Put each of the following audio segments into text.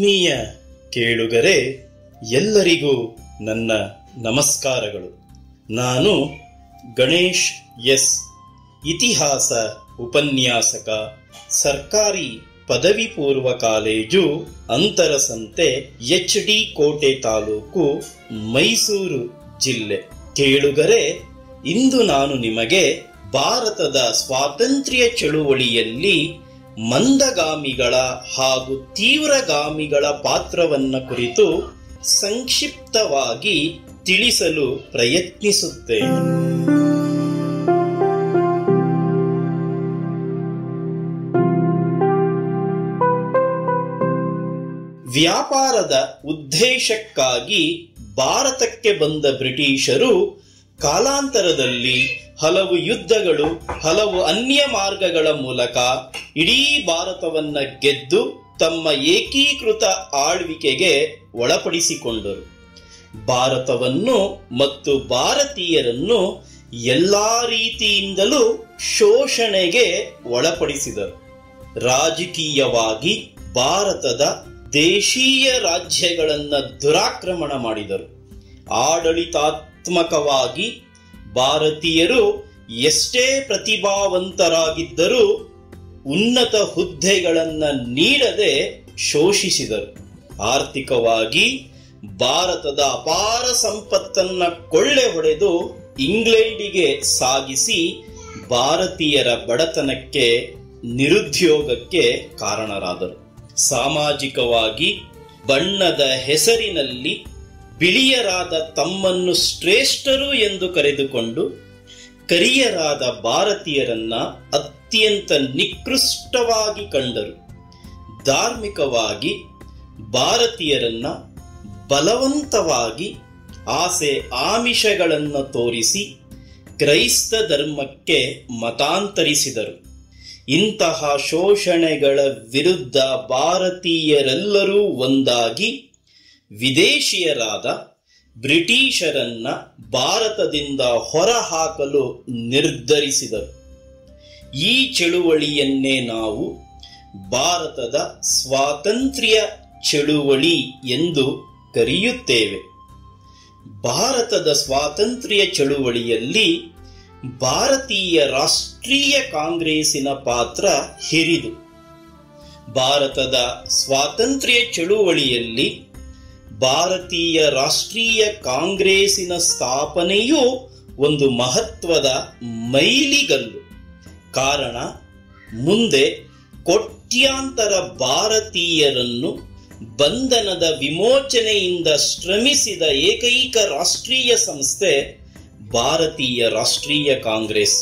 ಆತ್ಮೀಯ ಕೇಳುಗರೆ ಎಲ್ಲರಿಗೂ ನನ್ನ ನಮಸ್ಕಾರಗಳು ನಾನು ಗಣೇಶ್ ಎಸ್ ಇತಿಹಾಸ ಉಪನ್ಯಾಸಕ ಸರ್ಕಾರಿ ಪದವಿ ಪೂರ್ವ ಕಾಲೇಜು ಅಂತರಸಂತೆ ಎಚ್ ಡಿ ಕೋಟೆ ತಾಲೂಕು ಮೈಸೂರು ಜಿಲ್ಲೆ ಕೇಳುಗರೆ ಇಂದು ನಾನು ನಿಮಗೆ ಭಾರತದ ಸ್ವಾತಂತ್ರ್ಯ ಚಳುವಳಿಯಲ್ಲಿ ಮಂದಗಾಮಿಗಳ ಹಾಗೂ ತೀವ್ರಗಾಮಿಗಳ ಪಾತ್ರವನ್ನ ಕುರಿತು ಸಂಕ್ಷಿಪ್ತವಾಗಿ ತಿಳಿಸಲು ಪ್ರಯತ್ನಿಸುತ್ತೇನೆ ವ್ಯಾಪಾರದ ಉದ್ದೇಶಕ್ಕಾಗಿ ಭಾರತಕ್ಕೆ ಬಂದ ಬ್ರಿಟಿಷರು ಕಾಲಾಂತರದಲ್ಲಿ ಹಲವು ಯುದ್ಧಗಳು ಹಲವು ಅನ್ಯ ಮಾರ್ಗಗಳ ಮೂಲಕ ಇಡೀ ಭಾರತವನ್ನ ಗೆದ್ದು ತಮ್ಮ ಏಕೀಕೃತ ಆಳ್ವಿಕೆಗೆ ಒಳಪಡಿಸಿಕೊಂಡರು ಭಾರತವನ್ನು ಮತ್ತು ಭಾರತೀಯರನ್ನು ಎಲ್ಲಾ ರೀತಿಯಿಂದಲೂ ಶೋಷಣೆಗೆ ಒಳಪಡಿಸಿದರು ರಾಜಕೀಯವಾಗಿ ಭಾರತದ ದೇಶೀಯ ರಾಜ್ಯಗಳನ್ನ ದುರಾಕ್ರಮಣ ಮಾಡಿದರು ಆಡಳಿತಾತ್ಮಕವಾಗಿ ಭಾರತೀಯರು ಎಷ್ಟೇ ಪ್ರತಿಭಾವಂತರಾಗಿದ್ದರೂ ಉನ್ನತ ಹುದ್ದೆಗಳನ್ನ ನೀಡದೆ ಶೋಷಿಸಿದರು ಆರ್ಥಿಕವಾಗಿ ಭಾರತದ ಅಪಾರ ಸಂಪತ್ತನ್ನ ಕೊಳ್ಳೆ ಹೊಡೆದು ಇಂಗ್ಲೆಂಡಿಗೆ ಸಾಗಿಸಿ ಭಾರತೀಯರ ಬಡತನಕ್ಕೆ ನಿರುದ್ಯೋಗಕ್ಕೆ ಕಾರಣರಾದರು ಸಾಮಾಜಿಕವಾಗಿ ಬಣ್ಣದ ಹೆಸರಿನಲ್ಲಿ ಬಿಳಿಯರಾದ ತಮ್ಮನ್ನು ಶ್ರೇಷ್ಠರು ಎಂದು ಕರೆದುಕೊಂಡು ಕರಿಯರಾದ ಭಾರತೀಯರನ್ನ ಅತ್ಯಂತ ನಿಕೃಷ್ಟವಾಗಿ ಕಂಡರು ಧಾರ್ಮಿಕವಾಗಿ ಭಾರತೀಯರನ್ನ ಬಲವಂತವಾಗಿ ಆಸೆ ಆಮಿಷಗಳನ್ನು ತೋರಿಸಿ ಕ್ರೈಸ್ತ ಧರ್ಮಕ್ಕೆ ಮತಾಂತರಿಸಿದರು ಇಂತಹ ಶೋಷಣೆಗಳ ವಿರುದ್ಧ ಭಾರತೀಯರೆಲ್ಲರೂ ಒಂದಾಗಿ ವಿದೇಶಿಯರಾದ ಬ್ರಿಟಿಷರನ್ನ ಭಾರತದಿಂದ ಹೊರಹಾಕಲು ನಿರ್ಧರಿಸಿದರು ಈ ಚಳುವಳಿಯನ್ನೇ ನಾವು ಭಾರತದ ಸ್ವಾತಂತ್ರ್ಯ ಚಳುವಳಿ ಎಂದು ಕರೆಯುತ್ತೇವೆ ಭಾರತದ ಸ್ವಾತಂತ್ರ್ಯ ಚಳುವಳಿಯಲ್ಲಿ ಭಾರತೀಯ ರಾಷ್ಟ್ರೀಯ ಕಾಂಗ್ರೆಸ್ಸಿನ ಪಾತ್ರ ಹಿರಿದು ಭಾರತದ ಸ್ವಾತಂತ್ರ್ಯ ಚಳುವಳಿಯಲ್ಲಿ ಭಾರತೀಯ ರಾಷ್ಟ್ರೀಯ ಕಾಂಗ್ರೆಸ್ಸಿನ ಸ್ಥಾಪನೆಯೂ ಒಂದು ಮಹತ್ವದ ಮೈಲಿಗಲ್ಲು ಕಾರಣ ಮುಂದೆ ಕೋಟ್ಯಾಂತರ ಭಾರತೀಯರನ್ನು ಬಂಧನದ ವಿಮೋಚನೆಯಿಂದ ಶ್ರಮಿಸಿದ ಏಕೈಕ ರಾಷ್ಟ್ರೀಯ ಸಂಸ್ಥೆ ಭಾರತೀಯ ರಾಷ್ಟ್ರೀಯ ಕಾಂಗ್ರೆಸ್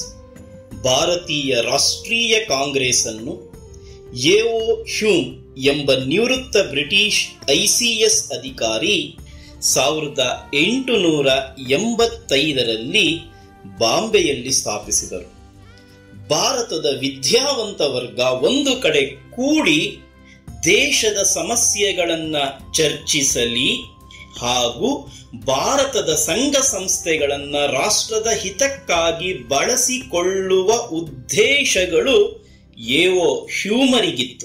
ಭಾರತೀಯ ರಾಷ್ಟ್ರೀಯ ಕಾಂಗ್ರೆಸ್ ಅನ್ನು ಎಒ ಹ್ಯೂಮ್ ಎಂಬ ನಿವೃತ್ತ ಬ್ರಿಟಿಷ್ ಐಸಿಎಸ್ ಅಧಿಕಾರಿ ಸಾವಿರದ ಎಂಟುನೂರ ಎಂಬತ್ತೈದರಲ್ಲಿ ಬಾಂಬೆಯಲ್ಲಿ ಸ್ಥಾಪಿಸಿದರು ಭಾರತದ ವಿದ್ಯಾವಂತ ವರ್ಗ ಒಂದು ಕಡೆ ಕೂಡಿ ದೇಶದ ಸಮಸ್ಯೆಗಳನ್ನ ಚರ್ಚಿಸಲಿ ಹಾಗೂ ಭಾರತದ ಸಂಘ ಸಂಸ್ಥೆಗಳನ್ನ ರಾಷ್ಟ್ರದ ಹಿತಕ್ಕಾಗಿ ಬಳಸಿಕೊಳ್ಳುವ ಉದ್ದೇಶಗಳು ಏವೋ ಹ್ಯೂಮರಿಗಿತ್ತು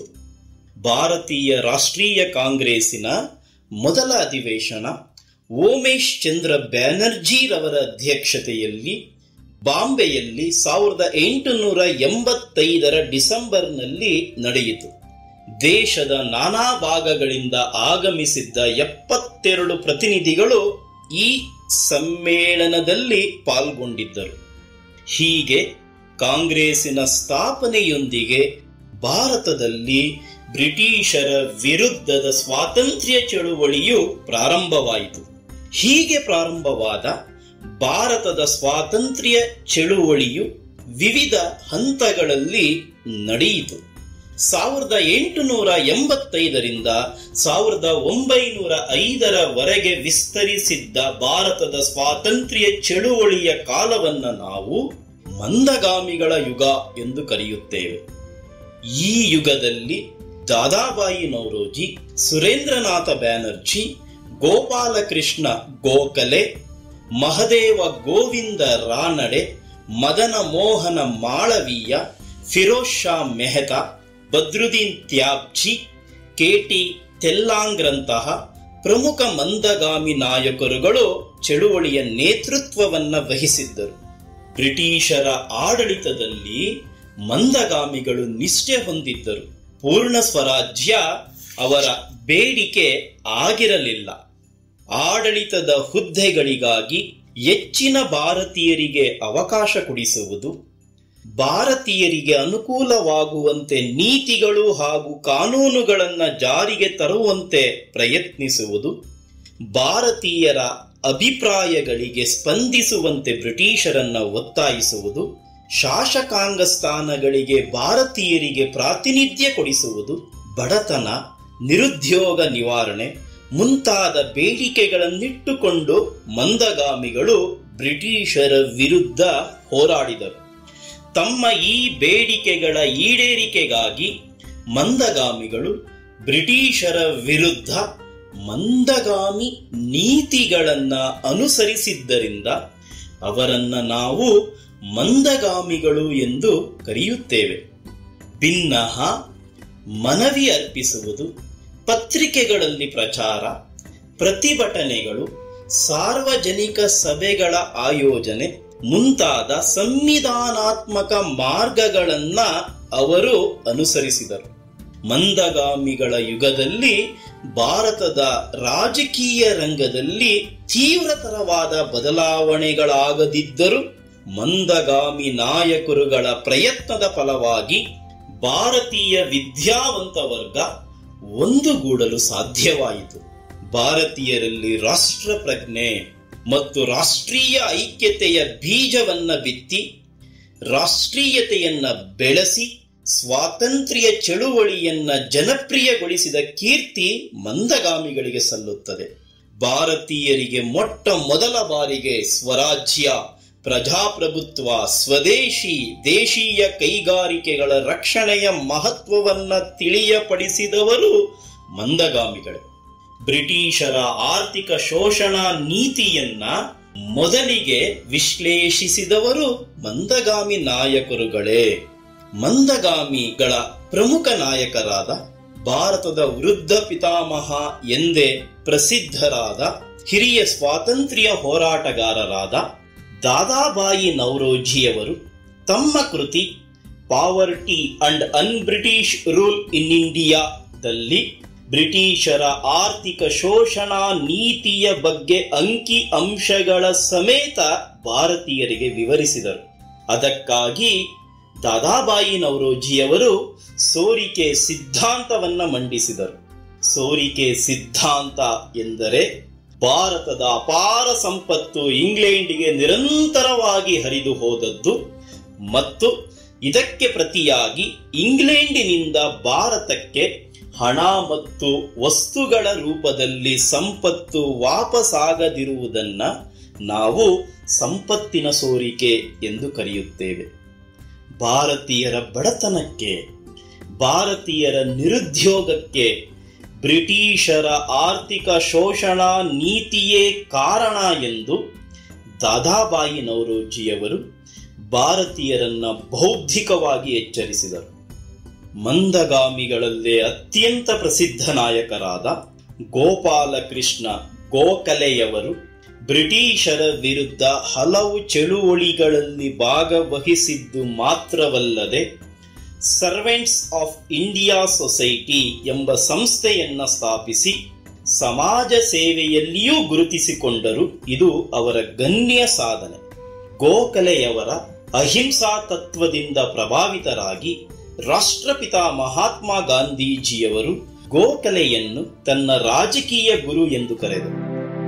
ಭಾರತೀಯ ರಾಷ್ಟ್ರೀಯ ಕಾಂಗ್ರೆಸ್ಸಿನ ಮೊದಲ ಅಧಿವೇಶನ ಓಮೇಶ್ ಚಂದ್ರ ಬ್ಯಾನರ್ಜಿರವರ ಅಧ್ಯಕ್ಷತೆಯಲ್ಲಿ ಬಾಂಬೆಯಲ್ಲಿ ಸಾವಿರದ ಎಂಟುನೂರ ಎಂಬತ್ತೈದರ ಡಿಸೆಂಬರ್ನಲ್ಲಿ ನಡೆಯಿತು ದೇಶದ ನಾನಾ ಭಾಗಗಳಿಂದ ಆಗಮಿಸಿದ್ದ ಎಪ್ಪತ್ತೆರಡು ಪ್ರತಿನಿಧಿಗಳು ಈ ಸಮ್ಮೇಳನದಲ್ಲಿ ಪಾಲ್ಗೊಂಡಿದ್ದರು ಹೀಗೆ ಕಾಂಗ್ರೆಸ್ಸಿನ ಸ್ಥಾಪನೆಯೊಂದಿಗೆ ಭಾರತದಲ್ಲಿ ಬ್ರಿಟಿಷರ ವಿರುದ್ಧದ ಸ್ವಾತಂತ್ರ್ಯ ಚಳುವಳಿಯು ಪ್ರಾರಂಭವಾಯಿತು ಹೀಗೆ ಪ್ರಾರಂಭವಾದ ಭಾರತದ ಸ್ವಾತಂತ್ರ್ಯ ಚಳುವಳಿಯು ವಿವಿಧ ಹಂತಗಳಲ್ಲಿ ನಡೆಯಿತು ಸಾವಿರದ ಎಂಟುನೂರ ಎಂಬತ್ತೈದರಿಂದ ಸಾವಿರದ ಒಂಬೈನೂರ ಐದರವರೆಗೆ ವಿಸ್ತರಿಸಿದ್ದ ಭಾರತದ ಸ್ವಾತಂತ್ರ್ಯ ಚಳುವಳಿಯ ಕಾಲವನ್ನ ನಾವು ಮಂದಗಾಮಿಗಳ ಯುಗ ಎಂದು ಕರೆಯುತ್ತೇವೆ ಈ ಯುಗದಲ್ಲಿ ದಾದಾಬಾಯಿ ನೌರೋಜಿ ಸುರೇಂದ್ರನಾಥ ಬ್ಯಾನರ್ಜಿ ಗೋಪಾಲಕೃಷ್ಣ ಗೋಖಲೆ ಮಹದೇವ ಗೋವಿಂದ ರಾನಡೆ ಮದನ ಮೋಹನ ಮಾಳವೀಯ ಫಿರೋಜ್ ಶಾ ಮೆಹತಾ ಬದ್ರುದ್ದೀನ್ ತ್ಯಾಬ್ಜಿ ಕೆಟಿ ತೆಲ್ಲಾಂಗ್ರಂತಹ ಪ್ರಮುಖ ಮಂದಗಾಮಿ ನಾಯಕರುಗಳು ಚಳುವಳಿಯ ನೇತೃತ್ವವನ್ನ ವಹಿಸಿದ್ದರು ಬ್ರಿಟಿಷರ ಆಡಳಿತದಲ್ಲಿ ಮಂದಗಾಮಿಗಳು ನಿಷ್ಠೆ ಹೊಂದಿದ್ದರು ಪೂರ್ಣ ಸ್ವರಾಜ್ಯ ಅವರ ಬೇಡಿಕೆ ಆಗಿರಲಿಲ್ಲ ಆಡಳಿತದ ಹುದ್ದೆಗಳಿಗಾಗಿ ಹೆಚ್ಚಿನ ಭಾರತೀಯರಿಗೆ ಅವಕಾಶ ಕೊಡಿಸುವುದು ಭಾರತೀಯರಿಗೆ ಅನುಕೂಲವಾಗುವಂತೆ ನೀತಿಗಳು ಹಾಗೂ ಕಾನೂನುಗಳನ್ನು ಜಾರಿಗೆ ತರುವಂತೆ ಪ್ರಯತ್ನಿಸುವುದು ಭಾರತೀಯರ ಅಭಿಪ್ರಾಯಗಳಿಗೆ ಸ್ಪಂದಿಸುವಂತೆ ಬ್ರಿಟಿಷರನ್ನ ಒತ್ತಾಯಿಸುವುದು ಶಾಸಕಾಂಗ ಸ್ಥಾನಗಳಿಗೆ ಭಾರತೀಯರಿಗೆ ಪ್ರಾತಿನಿಧ್ಯ ಕೊಡಿಸುವುದು ಬಡತನ ನಿರುದ್ಯೋಗ ನಿವಾರಣೆ ಮುಂತಾದ ಬೇಡಿಕೆಗಳನ್ನಿಟ್ಟುಕೊಂಡು ಮಂದಗಾಮಿಗಳು ಬ್ರಿಟಿಷರ ವಿರುದ್ಧ ಹೋರಾಡಿದರು ತಮ್ಮ ಈ ಬೇಡಿಕೆಗಳ ಈಡೇರಿಕೆಗಾಗಿ ಮಂದಗಾಮಿಗಳು ಬ್ರಿಟಿಷರ ವಿರುದ್ಧ ಮಂದಗಾಮಿ ನೀತಿಗಳನ್ನ ಅನುಸರಿಸಿದ್ದರಿಂದ ಅವರನ್ನ ನಾವು ಮಂದಗಾಮಿಗಳು ಎಂದು ಕರೆಯುತ್ತೇವೆ ಭಿನ್ನಹ ಮನವಿ ಅರ್ಪಿಸುವುದು ಪತ್ರಿಕೆಗಳಲ್ಲಿ ಪ್ರಚಾರ ಪ್ರತಿಭಟನೆಗಳು ಸಾರ್ವಜನಿಕ ಸಭೆಗಳ ಆಯೋಜನೆ ಮುಂತಾದ ಸಂವಿಧಾನಾತ್ಮಕ ಮಾರ್ಗಗಳನ್ನ ಅವರು ಅನುಸರಿಸಿದರು ಮಂದಗಾಮಿಗಳ ಯುಗದಲ್ಲಿ ಭಾರತದ ರಾಜಕೀಯ ರಂಗದಲ್ಲಿ ತೀವ್ರತರವಾದ ಬದಲಾವಣೆಗಳಾಗದಿದ್ದರೂ ಮಂದಗಾಮಿ ನಾಯಕರುಗಳ ಪ್ರಯತ್ನದ ಫಲವಾಗಿ ಭಾರತೀಯ ವಿದ್ಯಾವಂತ ವರ್ಗ ಒಂದುಗೂಡಲು ಸಾಧ್ಯವಾಯಿತು ಭಾರತೀಯರಲ್ಲಿ ರಾಷ್ಟ್ರ ಪ್ರಜ್ಞೆ ಮತ್ತು ರಾಷ್ಟ್ರೀಯ ಐಕ್ಯತೆಯ ಬೀಜವನ್ನ ಬಿತ್ತಿ ರಾಷ್ಟ್ರೀಯತೆಯನ್ನ ಬೆಳೆಸಿ ಸ್ವಾತಂತ್ರ್ಯ ಚಳುವಳಿಯನ್ನ ಜನಪ್ರಿಯಗೊಳಿಸಿದ ಕೀರ್ತಿ ಮಂದಗಾಮಿಗಳಿಗೆ ಸಲ್ಲುತ್ತದೆ ಭಾರತೀಯರಿಗೆ ಮೊಟ್ಟ ಮೊದಲ ಬಾರಿಗೆ ಸ್ವರಾಜ್ಯ ಪ್ರಜಾಪ್ರಭುತ್ವ ಸ್ವದೇಶಿ ದೇಶೀಯ ಕೈಗಾರಿಕೆಗಳ ರಕ್ಷಣೆಯ ಮಹತ್ವವನ್ನ ತಿಳಿಯಪಡಿಸಿದವರು ಮಂದಗಾಮಿಗಳೇ ಬ್ರಿಟಿಷರ ಆರ್ಥಿಕ ಶೋಷಣಾ ನೀತಿಯನ್ನ ಮೊದಲಿಗೆ ವಿಶ್ಲೇಷಿಸಿದವರು ಮಂದಗಾಮಿ ನಾಯಕರುಗಳೇ ಮಂದಗಾಮಿಗಳ ಪ್ರಮುಖ ನಾಯಕರಾದ ಭಾರತದ ವೃದ್ಧ ಪಿತಾಮಹ ಎಂದೇ ಪ್ರಸಿದ್ಧರಾದ ಹಿರಿಯ ಸ್ವಾತಂತ್ರ್ಯ ಹೋರಾಟಗಾರರಾದ ದಾದಾಬಾಯಿ ನವರೋಜಿಯವರು ತಮ್ಮ ಕೃತಿ poverty and un British rule in ಇಂಡಿಯಾದಲ್ಲಿ ಬ್ರಿಟಿಷರ ಆರ್ಥಿಕ ಶೋಷಣಾ ನೀತಿಯ ಬಗ್ಗೆ ಅಂಕಿ ಅಂಶಗಳ ಸಮೇತ ಭಾರತೀಯರಿಗೆ ವಿವರಿಸಿದರು ಅದಕ್ಕಾಗಿ ದಾದಾಬಾಯಿ ನವರೋಜಿಯವರು ಸೋರಿಕೆ ಸಿದ್ಧಾಂತವನ್ನ ಮಂಡಿಸಿದರು ಸೋರಿಕೆ ಸಿದ್ಧಾಂತ ಎಂದರೆ ಭಾರತದ ಅಪಾರ ಸಂಪತ್ತು ಇಂಗ್ಲೆಂಡಿಗೆ ನಿರಂತರವಾಗಿ ಹರಿದು ಹೋದದ್ದು ಮತ್ತು ಇದಕ್ಕೆ ಪ್ರತಿಯಾಗಿ ಇಂಗ್ಲೆಂಡಿನಿಂದ ಭಾರತಕ್ಕೆ ಹಣ ಮತ್ತು ವಸ್ತುಗಳ ರೂಪದಲ್ಲಿ ಸಂಪತ್ತು ವಾಪಸಾಗದಿರುವುದನ್ನ ನಾವು ಸಂಪತ್ತಿನ ಸೋರಿಕೆ ಎಂದು ಕರೆಯುತ್ತೇವೆ ಭಾರತೀಯರ ಬಡತನಕ್ಕೆ ಭಾರತೀಯರ ನಿರುದ್ಯೋಗಕ್ಕೆ ಬ್ರಿಟಿಷರ ಆರ್ಥಿಕ ಶೋಷಣಾ ನೀತಿಯೇ ಕಾರಣ ಎಂದು ದಾದಾಬಾಯಿ ನವರೋಜಿಯವರು ಭಾರತೀಯರನ್ನ ಬೌದ್ಧಿಕವಾಗಿ ಎಚ್ಚರಿಸಿದರು ಮಂದಗಾಮಿಗಳಲ್ಲೇ ಅತ್ಯಂತ ಪ್ರಸಿದ್ಧ ನಾಯಕರಾದ ಗೋಪಾಲಕೃಷ್ಣ ಗೋಖಲೆಯವರು ಬ್ರಿಟಿಷರ ವಿರುದ್ಧ ಹಲವು ಚಳುವಳಿಗಳಲ್ಲಿ ಭಾಗವಹಿಸಿದ್ದು ಮಾತ್ರವಲ್ಲದೆ ಸರ್ವೆಂಟ್ಸ್ ಆಫ್ ಇಂಡಿಯಾ ಸೊಸೈಟಿ ಎಂಬ ಸಂಸ್ಥೆಯನ್ನ ಸ್ಥಾಪಿಸಿ ಸಮಾಜ ಸೇವೆಯಲ್ಲಿಯೂ ಗುರುತಿಸಿಕೊಂಡರು ಇದು ಅವರ ಗಣ್ಯ ಸಾಧನೆ ಗೋಖಲೆಯವರ ಅಹಿಂಸಾ ತತ್ವದಿಂದ ಪ್ರಭಾವಿತರಾಗಿ ರಾಷ್ಟ್ರಪಿತ ಮಹಾತ್ಮ ಗಾಂಧೀಜಿಯವರು ಗೋಖಲೆಯನ್ನು ತನ್ನ ರಾಜಕೀಯ ಗುರು ಎಂದು ಕರೆದರು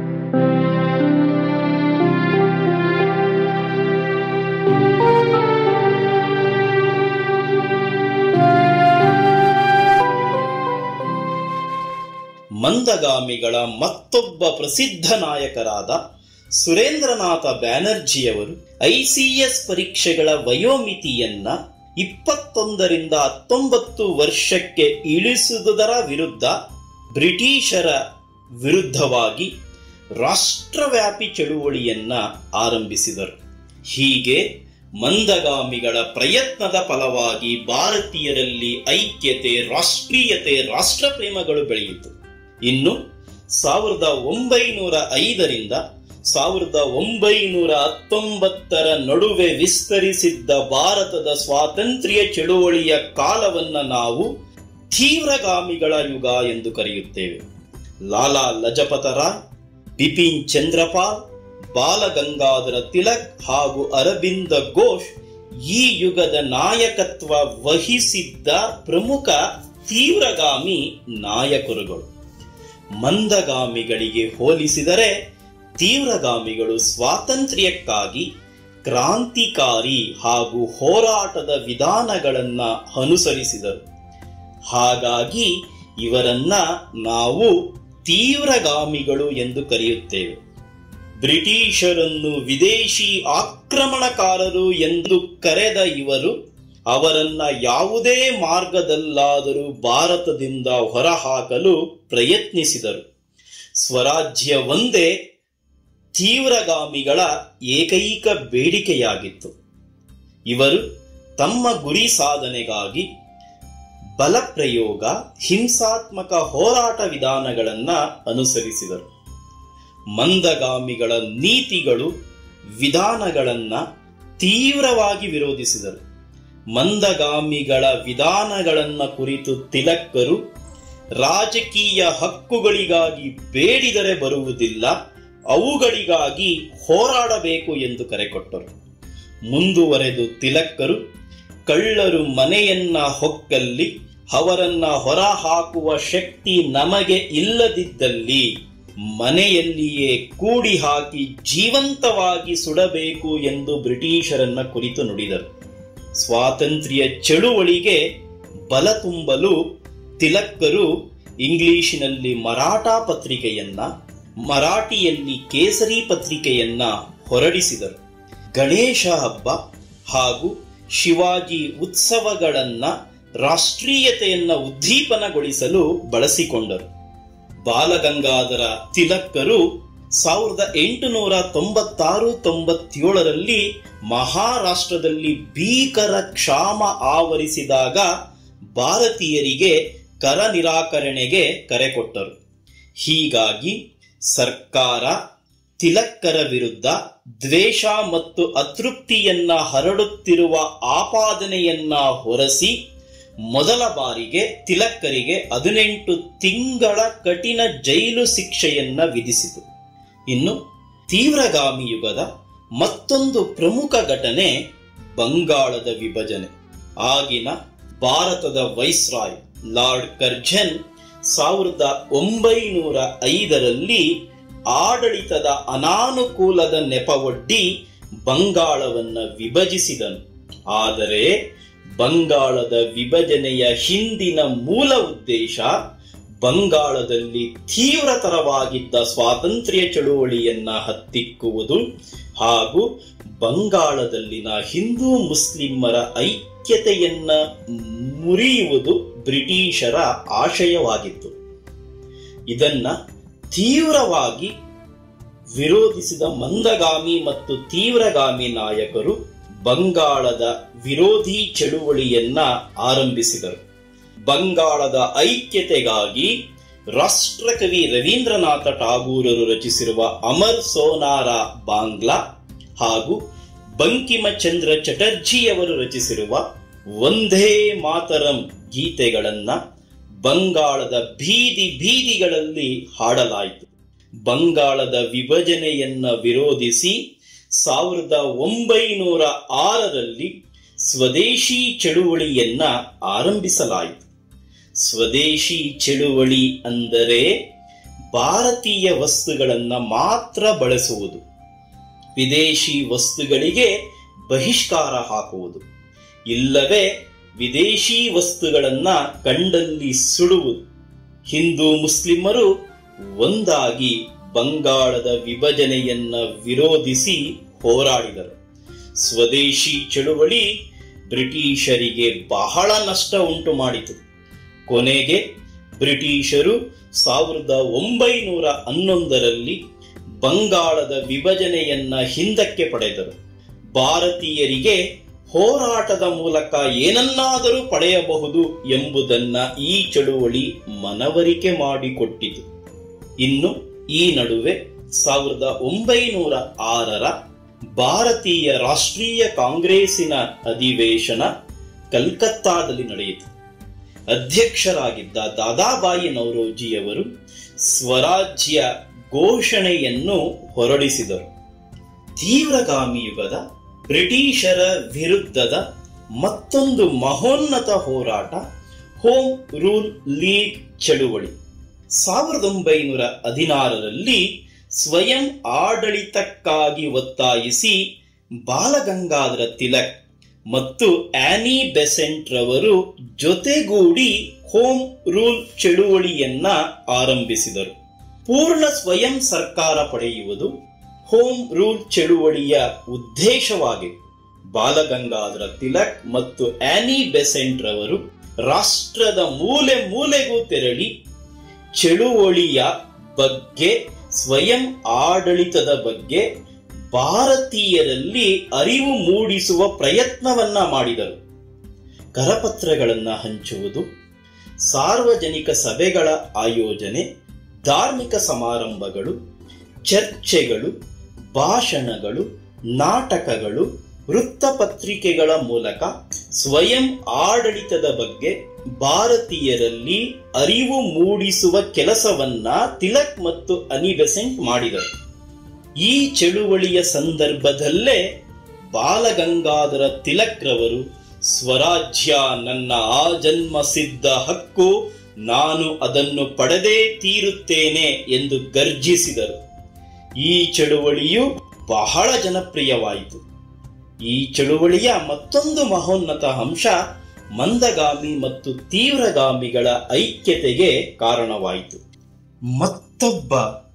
ಮಂದಗಾಮಿಗಳ ಮತ್ತೊಬ್ಬ ಪ್ರಸಿದ್ಧ ನಾಯಕರಾದ ಸುರೇಂದ್ರನಾಥ ಬ್ಯಾನರ್ಜಿಯವರು ಐಸಿಎಸ್ ಪರೀಕ್ಷೆಗಳ ವಯೋಮಿತಿಯನ್ನ ಇಪ್ಪತ್ತೊಂದರಿಂದ ಹತ್ತೊಂಬತ್ತು ವರ್ಷಕ್ಕೆ ಇಳಿಸುವುದರ ವಿರುದ್ಧ ಬ್ರಿಟಿಷರ ವಿರುದ್ಧವಾಗಿ ರಾಷ್ಟ್ರವ್ಯಾಪಿ ಚಳುವಳಿಯನ್ನ ಆರಂಭಿಸಿದರು ಹೀಗೆ ಮಂದಗಾಮಿಗಳ ಪ್ರಯತ್ನದ ಫಲವಾಗಿ ಭಾರತೀಯರಲ್ಲಿ ಐಕ್ಯತೆ ರಾಷ್ಟ್ರೀಯತೆ ರಾಷ್ಟ್ರಪ್ರೇಮಗಳು ಬೆಳೆಯಿತು ಇನ್ನು ಸಾವಿರದ ಒಂಬೈನೂರ ಐದರಿಂದ ಸಾವಿರದ ಒಂಬೈನೂರ ಹತ್ತೊಂಬತ್ತರ ನಡುವೆ ವಿಸ್ತರಿಸಿದ್ದ ಭಾರತದ ಸ್ವಾತಂತ್ರ್ಯ ಚಳುವಳಿಯ ಕಾಲವನ್ನ ನಾವು ತೀವ್ರಗಾಮಿಗಳ ಯುಗ ಎಂದು ಕರೆಯುತ್ತೇವೆ ಲಾಲಾ ಲಜಪತ ರಾಯ್ ಬಿಪಿನ್ ಚಂದ್ರಪಾಲ್ ಬಾಲಗಂಗಾಧರ ತಿಲಕ್ ಹಾಗೂ ಅರವಿಂದ ಘೋಷ್ ಈ ಯುಗದ ನಾಯಕತ್ವ ವಹಿಸಿದ್ದ ಪ್ರಮುಖ ತೀವ್ರಗಾಮಿ ನಾಯಕರುಗಳು ಮಂದಗಾಮಿಗಳಿಗೆ ಹೋಲಿಸಿದರೆ ತೀವ್ರಗಾಮಿಗಳು ಸ್ವಾತಂತ್ರ್ಯಕ್ಕಾಗಿ ಕ್ರಾಂತಿಕಾರಿ ಹಾಗೂ ಹೋರಾಟದ ವಿಧಾನಗಳನ್ನ ಅನುಸರಿಸಿದರು ಹಾಗಾಗಿ ಇವರನ್ನ ನಾವು ತೀವ್ರಗಾಮಿಗಳು ಎಂದು ಕರೆಯುತ್ತೇವೆ ಬ್ರಿಟಿಷರನ್ನು ವಿದೇಶಿ ಆಕ್ರಮಣಕಾರರು ಎಂದು ಕರೆದ ಇವರು ಅವರನ್ನ ಯಾವುದೇ ಮಾರ್ಗದಲ್ಲಾದರೂ ಭಾರತದಿಂದ ಹೊರಹಾಕಲು ಪ್ರಯತ್ನಿಸಿದರು ಸ್ವರಾಜ್ಯ ಒಂದೇ ತೀವ್ರಗಾಮಿಗಳ ಏಕೈಕ ಬೇಡಿಕೆಯಾಗಿತ್ತು ಇವರು ತಮ್ಮ ಗುರಿ ಸಾಧನೆಗಾಗಿ ಬಲಪ್ರಯೋಗ ಹಿಂಸಾತ್ಮಕ ಹೋರಾಟ ವಿಧಾನಗಳನ್ನ ಅನುಸರಿಸಿದರು ಮಂದಗಾಮಿಗಳ ನೀತಿಗಳು ವಿಧಾನಗಳನ್ನ ತೀವ್ರವಾಗಿ ವಿರೋಧಿಸಿದರು ಮಂದಗಾಮಿಗಳ ವಿಧಾನಗಳನ್ನ ಕುರಿತು ತಿಲಕ್ಕರು ರಾಜಕೀಯ ಹಕ್ಕುಗಳಿಗಾಗಿ ಬೇಡಿದರೆ ಬರುವುದಿಲ್ಲ ಅವುಗಳಿಗಾಗಿ ಹೋರಾಡಬೇಕು ಎಂದು ಕರೆಕೊಟ್ಟರು ಮುಂದುವರೆದು ತಿಲಕ್ಕರು ಕಳ್ಳರು ಮನೆಯನ್ನ ಹೊಕ್ಕಲ್ಲಿ ಅವರನ್ನ ಹೊರ ಹಾಕುವ ಶಕ್ತಿ ನಮಗೆ ಇಲ್ಲದಿದ್ದಲ್ಲಿ ಮನೆಯಲ್ಲಿಯೇ ಕೂಡಿ ಹಾಕಿ ಜೀವಂತವಾಗಿ ಸುಡಬೇಕು ಎಂದು ಬ್ರಿಟಿಷರನ್ನ ಕುರಿತು ನುಡಿದರು ಸ್ವಾತಂತ್ರ್ಯ ಚಳುವಳಿಗೆ ಬಲ ತುಂಬಲು ತಿಲಕ್ಕರು ಇಂಗ್ಲಿಶಿನಲ್ಲಿ ಮರಾಠ ಪತ್ರಿಕೆಯನ್ನ ಮರಾಠಿಯಲ್ಲಿ ಕೇಸರಿ ಪತ್ರಿಕೆಯನ್ನ ಹೊರಡಿಸಿದರು ಗಣೇಶ ಹಬ್ಬ ಹಾಗೂ ಶಿವಾಜಿ ಉತ್ಸವಗಳನ್ನ ರಾಷ್ಟ್ರೀಯತೆಯನ್ನ ಉದ್ದೀಪನಗೊಳಿಸಲು ಬಳಸಿಕೊಂಡರು ಬಾಲಗಂಗಾಧರ ತಿಲಕ್ಕರು ಸಾವಿರದ ಎಂಟುನೂರ ತೊಂಬತ್ತಾರು ತೊಂಬತ್ತೇಳರಲ್ಲಿ ಮಹಾರಾಷ್ಟ್ರದಲ್ಲಿ ಭೀಕರ ಕ್ಷಾಮ ಆವರಿಸಿದಾಗ ಭಾರತೀಯರಿಗೆ ಕರ ನಿರಾಕರಣೆಗೆ ಕರೆ ಕೊಟ್ಟರು ಹೀಗಾಗಿ ಸರ್ಕಾರ ತಿಲಕ್ಕರ ವಿರುದ್ಧ ದ್ವೇಷ ಮತ್ತು ಅತೃಪ್ತಿಯನ್ನ ಹರಡುತ್ತಿರುವ ಆಪಾದನೆಯನ್ನ ಹೊರಸಿ ಮೊದಲ ಬಾರಿಗೆ ತಿಲಕ್ಕರಿಗೆ ಹದಿನೆಂಟು ತಿಂಗಳ ಕಠಿಣ ಜೈಲು ಶಿಕ್ಷೆಯನ್ನ ವಿಧಿಸಿತು ಇನ್ನು ತೀವ್ರಗಾಮಿ ಯುಗದ ಮತ್ತೊಂದು ಪ್ರಮುಖ ಘಟನೆ ಬಂಗಾಳದ ವಿಭಜನೆ ಆಗಿನ ಭಾರತದ ವೈಸ್ರಾಯ್ ಲಾರ್ಡ್ ಕರ್ಜನ್ ಸಾವಿರದ ಒಂಬೈನೂರ ಐದರಲ್ಲಿ ಆಡಳಿತದ ಅನಾನುಕೂಲದ ನೆಪವೊಡ್ಡಿ ಬಂಗಾಳವನ್ನ ವಿಭಜಿಸಿದನು ಆದರೆ ಬಂಗಾಳದ ವಿಭಜನೆಯ ಹಿಂದಿನ ಮೂಲ ಉದ್ದೇಶ ಬಂಗಾಳದಲ್ಲಿ ತೀವ್ರತರವಾಗಿದ್ದ ಸ್ವಾತಂತ್ರ್ಯ ಚಳುವಳಿಯನ್ನ ಹತ್ತಿಕ್ಕುವುದು ಹಾಗೂ ಬಂಗಾಳದಲ್ಲಿನ ಹಿಂದೂ ಮುಸ್ಲಿಮರ ಐಕ್ಯತೆಯನ್ನ ಮುರಿಯುವುದು ಬ್ರಿಟಿಷರ ಆಶಯವಾಗಿತ್ತು ಇದನ್ನ ತೀವ್ರವಾಗಿ ವಿರೋಧಿಸಿದ ಮಂದಗಾಮಿ ಮತ್ತು ತೀವ್ರಗಾಮಿ ನಾಯಕರು ಬಂಗಾಳದ ವಿರೋಧಿ ಚಳುವಳಿಯನ್ನ ಆರಂಭಿಸಿದರು ಬಂಗಾಳದ ಐಕ್ಯತೆಗಾಗಿ ರಾಷ್ಟ್ರಕವಿ ರವೀಂದ್ರನಾಥ ಟಾಗೂರರು ರಚಿಸಿರುವ ಅಮರ್ ಸೋನಾರ ಬಾಂಗ್ಲಾ ಹಾಗೂ ಬಂಕಿಮಚಂದ್ರ ಚಟರ್ಜಿಯವರು ರಚಿಸಿರುವ ಒಂದೇ ಮಾತರಂ ಗೀತೆಗಳನ್ನ ಬಂಗಾಳದ ಬೀದಿ ಬೀದಿಗಳಲ್ಲಿ ಹಾಡಲಾಯಿತು ಬಂಗಾಳದ ವಿಭಜನೆಯನ್ನ ವಿರೋಧಿಸಿ ಸಾವಿರದ ಒಂಬೈನೂರ ಆರರಲ್ಲಿ ಸ್ವದೇಶಿ ಚಳುವಳಿಯನ್ನ ಆರಂಭಿಸಲಾಯಿತು ಸ್ವದೇಶಿ ಚಳುವಳಿ ಅಂದರೆ ಭಾರತೀಯ ವಸ್ತುಗಳನ್ನ ಮಾತ್ರ ಬಳಸುವುದು ವಿದೇಶಿ ವಸ್ತುಗಳಿಗೆ ಬಹಿಷ್ಕಾರ ಹಾಕುವುದು ಇಲ್ಲವೇ ವಿದೇಶಿ ವಸ್ತುಗಳನ್ನ ಕಂಡಲ್ಲಿ ಸುಡುವುದು ಹಿಂದೂ ಮುಸ್ಲಿಮರು ಒಂದಾಗಿ ಬಂಗಾಳದ ವಿಭಜನೆಯನ್ನ ವಿರೋಧಿಸಿ ಹೋರಾಡಿದರು ಸ್ವದೇಶಿ ಚಳುವಳಿ ಬ್ರಿಟಿಷರಿಗೆ ಬಹಳ ನಷ್ಟ ಉಂಟು ಮಾಡಿತು ಕೊನೆಗೆ ಬ್ರಿಟಿಷರು ಸಾವಿರದ ಒಂಬೈನೂರ ಹನ್ನೊಂದರಲ್ಲಿ ಬಂಗಾಳದ ವಿಭಜನೆಯನ್ನ ಹಿಂದಕ್ಕೆ ಪಡೆದರು ಭಾರತೀಯರಿಗೆ ಹೋರಾಟದ ಮೂಲಕ ಏನನ್ನಾದರೂ ಪಡೆಯಬಹುದು ಎಂಬುದನ್ನ ಈ ಚಳುವಳಿ ಮನವರಿಕೆ ಮಾಡಿಕೊಟ್ಟಿತು ಇನ್ನು ಈ ನಡುವೆ ಸಾವಿರದ ಒಂಬೈನೂರ ಆರರ ಭಾರತೀಯ ರಾಷ್ಟ್ರೀಯ ಕಾಂಗ್ರೆಸ್ಸಿನ ಅಧಿವೇಶನ ಕಲ್ಕತ್ತಾದಲ್ಲಿ ನಡೆಯಿತು ಅಧ್ಯಕ್ಷರಾಗಿದ್ದ ದಾದಾಬಾಯಿ ನವರೋಜಿಯವರು ಸ್ವರಾಜ್ಯ ಘೋಷಣೆಯನ್ನು ಹೊರಡಿಸಿದರು ತೀವ್ರಗಾಮಿ ಯುಗದ ಬ್ರಿಟಿಷರ ವಿರುದ್ಧದ ಮತ್ತೊಂದು ಮಹೋನ್ನತ ಹೋರಾಟ ಹೋಮ್ ರೂಲ್ ಲೀಗ್ ಚಳುವಳಿ ಸಾವಿರದ ಒಂಬೈನೂರ ಹದಿನಾರರಲ್ಲಿ ಸ್ವಯಂ ಆಡಳಿತಕ್ಕಾಗಿ ಒತ್ತಾಯಿಸಿ ಬಾಲಗಂಗಾಧರ ತಿಲಕ್ ಮತ್ತು ಆನಿ ಬೆಸೆಂಟ್ ರವರು ಜೊತೆಗೂಡಿ ಹೋಮ್ ರೂಲ್ ಚಳುವಳಿಯನ್ನ ಆರಂಭಿಸಿದರು ಪೂರ್ಣ ಸ್ವಯಂ ಸರ್ಕಾರ ಪಡೆಯುವುದು ಹೋಮ್ ರೂಲ್ ಚಳುವಳಿಯ ಉದ್ದೇಶವಾಗಿತ್ತು ಬಾಲಗಂಗಾಧರ ತಿಲಕ್ ಮತ್ತು ಆನಿ ಬೆಸೆಂಟ್ ರವರು ರಾಷ್ಟ್ರದ ಮೂಲೆ ಮೂಲೆಗೂ ತೆರಳಿ ಚಳುವಳಿಯ ಬಗ್ಗೆ ಸ್ವಯಂ ಆಡಳಿತದ ಬಗ್ಗೆ ಭಾರತೀಯರಲ್ಲಿ ಅರಿವು ಮೂಡಿಸುವ ಪ್ರಯತ್ನವನ್ನ ಮಾಡಿದರು ಕರಪತ್ರಗಳನ್ನ ಹಂಚುವುದು ಸಾರ್ವಜನಿಕ ಸಭೆಗಳ ಆಯೋಜನೆ ಧಾರ್ಮಿಕ ಸಮಾರಂಭಗಳು ಚರ್ಚೆಗಳು ಭಾಷಣಗಳು ನಾಟಕಗಳು ವೃತ್ತಪತ್ರಿಕೆಗಳ ಮೂಲಕ ಸ್ವಯಂ ಆಡಳಿತದ ಬಗ್ಗೆ ಭಾರತೀಯರಲ್ಲಿ ಅರಿವು ಮೂಡಿಸುವ ಕೆಲಸವನ್ನ ತಿಲಕ್ ಮತ್ತು ಅನಿಬೆಸೆಂಟ್ ಮಾಡಿದರು ಈ ಚಳುವಳಿಯ ಸಂದರ್ಭದಲ್ಲೇ ಬಾಲಗಂಗಾಧರ ತಿಲಕ್ ರವರು ಸ್ವರಾಜ್ಯ ನನ್ನ ಆಜನ್ಮ ಸಿದ್ಧ ಹಕ್ಕು ನಾನು ಅದನ್ನು ಪಡೆದೇ ತೀರುತ್ತೇನೆ ಎಂದು ಗರ್ಜಿಸಿದರು ಈ ಚಳುವಳಿಯು ಬಹಳ ಜನಪ್ರಿಯವಾಯಿತು ಈ ಚಳುವಳಿಯ ಮತ್ತೊಂದು ಮಹೋನ್ನತ ಅಂಶ ಮಂದಗಾಮಿ ಮತ್ತು ತೀವ್ರಗಾಮಿಗಳ ಐಕ್ಯತೆಗೆ ಕಾರಣವಾಯಿತು ಮತ್ತೊಬ್ಬ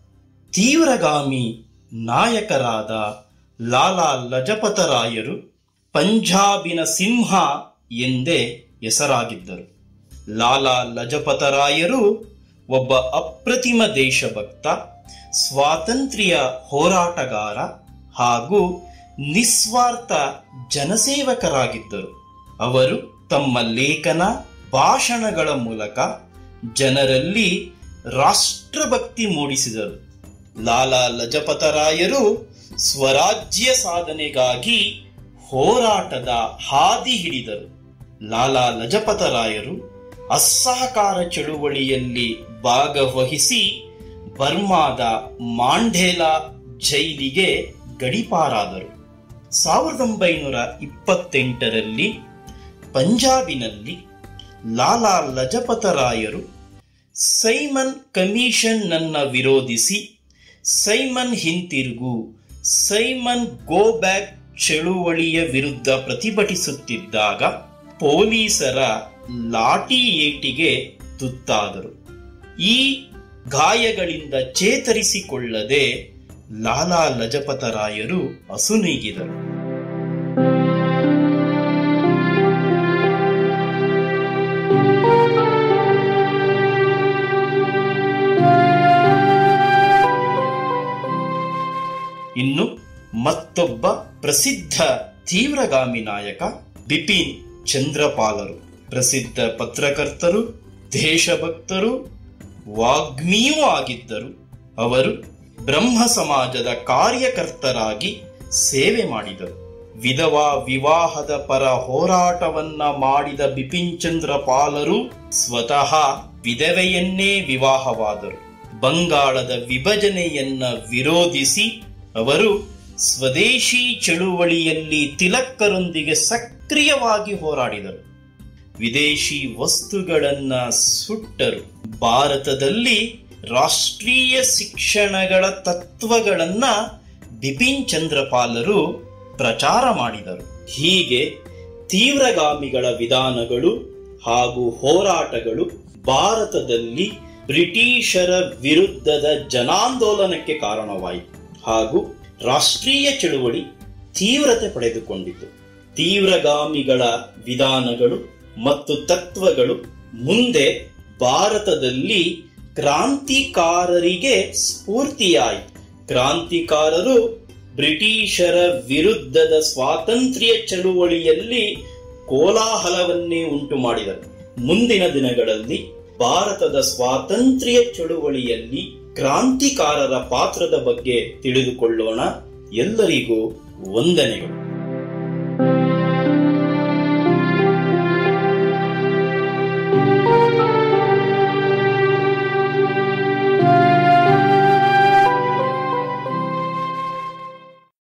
ತೀವ್ರಗಾಮಿ ನಾಯಕರಾದ ಲಾಲಾ ಲಜಪತರಾಯರು ಪಂಜಾಬಿನ ಸಿಂಹ ಎಂದೇ ಹೆಸರಾಗಿದ್ದರು ಲಾಲಾ ಲಜಪತರಾಯರು ಒಬ್ಬ ಅಪ್ರತಿಮ ದೇಶಭಕ್ತ ಸ್ವಾತಂತ್ರ್ಯ ಹೋರಾಟಗಾರ ಹಾಗೂ ನಿಸ್ವಾರ್ಥ ಜನಸೇವಕರಾಗಿದ್ದರು ಅವರು ತಮ್ಮ ಲೇಖನ ಭಾಷಣಗಳ ಮೂಲಕ ಜನರಲ್ಲಿ ರಾಷ್ಟ್ರಭಕ್ತಿ ಮೂಡಿಸಿದರು ಲಾಲಾ ಲಜಪತರಾಯರು ಸ್ವರಾಜ್ಯ ಸಾಧನೆಗಾಗಿ ಹೋರಾಟದ ಹಾದಿ ಹಿಡಿದರು ಲಾಲಾ ಲಜಪತರಾಯರು ಅಸಹಕಾರ ಚಳುವಳಿಯಲ್ಲಿ ಭಾಗವಹಿಸಿ ಬರ್ಮಾದ ಮಾಂಡೇಲಾ ಜೈಲಿಗೆ ಗಡಿಪಾರಾದರು ಸಾವಿರದ ಒಂಬೈನೂರ ಇಪ್ಪತ್ತೆಂಟರಲ್ಲಿ ಪಂಜಾಬಿನಲ್ಲಿ ಲಾಲಾ ಲಜಪತರಾಯರು ಸೈಮನ್ ಕಮಿಷನ್ ನನ್ನ ವಿರೋಧಿಸಿ ಸೈಮನ್ ಹಿಂತಿರುಗು ಸೈಮನ್ ಗೋ ಬ್ಯಾಕ್ ಚಳುವಳಿಯ ವಿರುದ್ಧ ಪ್ರತಿಭಟಿಸುತ್ತಿದ್ದಾಗ ಪೊಲೀಸರ ಲಾಠಿ ಏಟಿಗೆ ತುತ್ತಾದರು ಈ ಗಾಯಗಳಿಂದ ಚೇತರಿಸಿಕೊಳ್ಳದೆ ಲಾಲಾ ಲಜಪತರಾಯರು ಅಸುನೀಗಿದರು ಇನ್ನು ಮತ್ತೊಬ್ಬ ಪ್ರಸಿದ್ಧ ತೀವ್ರಗಾಮಿ ನಾಯಕ ಬಿಪಿನ್ ಚಂದ್ರಪಾಲರು ಪ್ರಸಿದ್ಧ ಪತ್ರಕರ್ತರು ದೇಶಭಕ್ತರು ವಾಗ್ಮಿಯೂ ಆಗಿದ್ದರು ಅವರು ಬ್ರಹ್ಮ ಸಮಾಜದ ಕಾರ್ಯಕರ್ತರಾಗಿ ಸೇವೆ ಮಾಡಿದರು ವಿಧವಾ ವಿವಾಹದ ಪರ ಹೋರಾಟವನ್ನ ಮಾಡಿದ ಬಿಪಿನ್ ಚಂದ್ರ ಪಾಲರು ಸ್ವತಃ ವಿಧವೆಯನ್ನೇ ವಿವಾಹವಾದರು ಬಂಗಾಳದ ವಿಭಜನೆಯನ್ನ ವಿರೋಧಿಸಿ ಅವರು ಸ್ವದೇಶಿ ಚಳುವಳಿಯಲ್ಲಿ ತಿಲಕ್ಕರೊಂದಿಗೆ ಸಕ್ರಿಯವಾಗಿ ಹೋರಾಡಿದರು ವಿದೇಶಿ ವಸ್ತುಗಳನ್ನ ಸುಟ್ಟರು ಭಾರತದಲ್ಲಿ ರಾಷ್ಟ್ರೀಯ ಶಿಕ್ಷಣಗಳ ತತ್ವಗಳನ್ನ ಬಿಪಿನ್ ಚಂದ್ರಪಾಲರು ಪ್ರಚಾರ ಮಾಡಿದರು ಹೀಗೆ ತೀವ್ರಗಾಮಿಗಳ ವಿಧಾನಗಳು ಹಾಗೂ ಹೋರಾಟಗಳು ಭಾರತದಲ್ಲಿ ಬ್ರಿಟಿಷರ ವಿರುದ್ಧದ ಜನಾಂದೋಲನಕ್ಕೆ ಕಾರಣವಾಯಿತು ಹಾಗೂ ರಾಷ್ಟ್ರೀಯ ಚಳುವಳಿ ತೀವ್ರತೆ ಪಡೆದುಕೊಂಡಿತು ತೀವ್ರಗಾಮಿಗಳ ವಿಧಾನಗಳು ಮತ್ತು ತತ್ವಗಳು ಮುಂದೆ ಭಾರತದಲ್ಲಿ ಕ್ರಾಂತಿಕಾರರಿಗೆ ಸ್ಫೂರ್ತಿಯಾಯಿತು ಕ್ರಾಂತಿಕಾರರು ಬ್ರಿಟಿಷರ ವಿರುದ್ಧದ ಸ್ವಾತಂತ್ರ್ಯ ಚಳುವಳಿಯಲ್ಲಿ ಕೋಲಾಹಲವನ್ನೇ ಉಂಟು ಮಾಡಿದರು ಮುಂದಿನ ದಿನಗಳಲ್ಲಿ ಭಾರತದ ಸ್ವಾತಂತ್ರ್ಯ ಚಳುವಳಿಯಲ್ಲಿ ಕ್ರಾಂತಿಕಾರರ ಪಾತ್ರದ ಬಗ್ಗೆ ತಿಳಿದುಕೊಳ್ಳೋಣ ಎಲ್ಲರಿಗೂ ವಂದನೆಗಳು